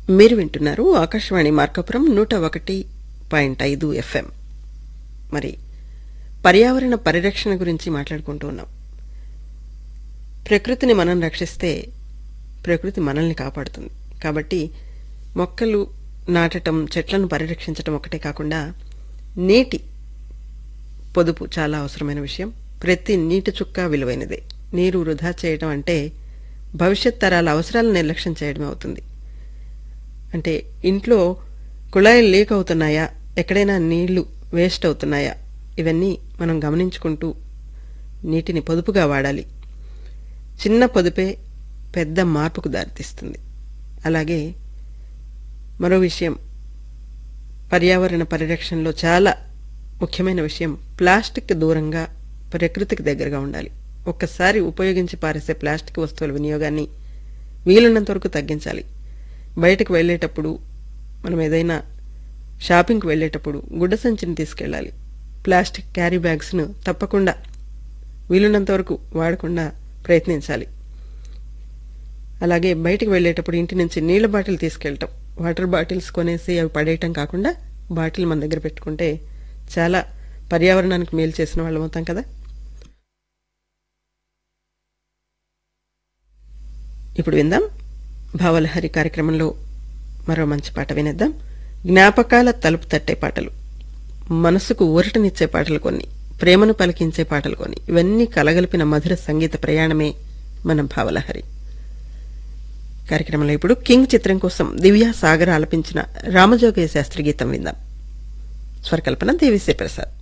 మీరు వింటున్నారు ఆకాశవాణి మార్కాపురం నూట ఒకటి పాయింట్ ఐదు ఎఫ్ఎం మరి పర్యావరణ పరిరక్షణ గురించి మాట్లాడుకుంటూ ఉన్నాం ప్రకృతిని మనం రక్షిస్తే ప్రకృతి మనల్ని కాపాడుతుంది కాబట్టి మొక్కలు నాటటం చెట్లను పరిరక్షించటం ఒకటే కాకుండా నీటి పొదుపు చాలా అవసరమైన విషయం ప్రతి నీటి చుక్క విలువైనదే నీరు వృధా చేయడం అంటే భవిష్యత్ తరాల అవసరాలను నిర్లక్ష్యం చేయడమే అవుతుంది అంటే ఇంట్లో కుళాయిలు లీక్ అవుతున్నాయా ఎక్కడైనా నీళ్లు వేస్ట్ అవుతున్నాయా ఇవన్నీ మనం గమనించుకుంటూ నీటిని పొదుపుగా వాడాలి చిన్న పొదుపే పెద్ద మార్పుకు దారితీస్తుంది అలాగే మరో విషయం పర్యావరణ పరిరక్షణలో చాలా ముఖ్యమైన విషయం ప్లాస్టిక్ దూరంగా ప్రకృతికి దగ్గరగా ఉండాలి ఒక్కసారి ఉపయోగించి పారేసే ప్లాస్టిక్ వస్తువుల వినియోగాన్ని వీలున్నంత వరకు తగ్గించాలి బయటకు వెళ్ళేటప్పుడు మనం ఏదైనా షాపింగ్కి వెళ్ళేటప్పుడు గుడ్డ సంచిని తీసుకెళ్ళాలి ప్లాస్టిక్ క్యారీ బ్యాగ్స్ను తప్పకుండా వీలున్నంత వరకు వాడకుండా ప్రయత్నించాలి అలాగే బయటికి వెళ్ళేటప్పుడు ఇంటి నుంచి నీళ్ల బాటిల్ తీసుకెళ్ళటం వాటర్ బాటిల్స్ కొనేసి అవి పడేయటం కాకుండా బాటిల్ మన దగ్గర పెట్టుకుంటే చాలా పర్యావరణానికి మేలు చేసిన వాళ్ళం అవుతాం కదా ఇప్పుడు విందాం భావలహరి కార్యక్రమంలో మరో మంచి పాట వినేద్దాం జ్ఞాపకాల తలుపు తట్టే పాటలు మనసుకు ఊరటనిచ్చే పాటలు కొన్ని ప్రేమను పలికించే పాటలు కొన్ని ఇవన్నీ కలగలిపిన మధుర సంగీత ప్రయాణమే మన భావలహరి కార్యక్రమంలో ఇప్పుడు కింగ్ చిత్రం కోసం దివ్యా సాగర్ ఆలపించిన రామజోగయ్య శాస్త్రి గీతం విందాం స్వరకల్పన దేవిశ్రీ ప్రసాద్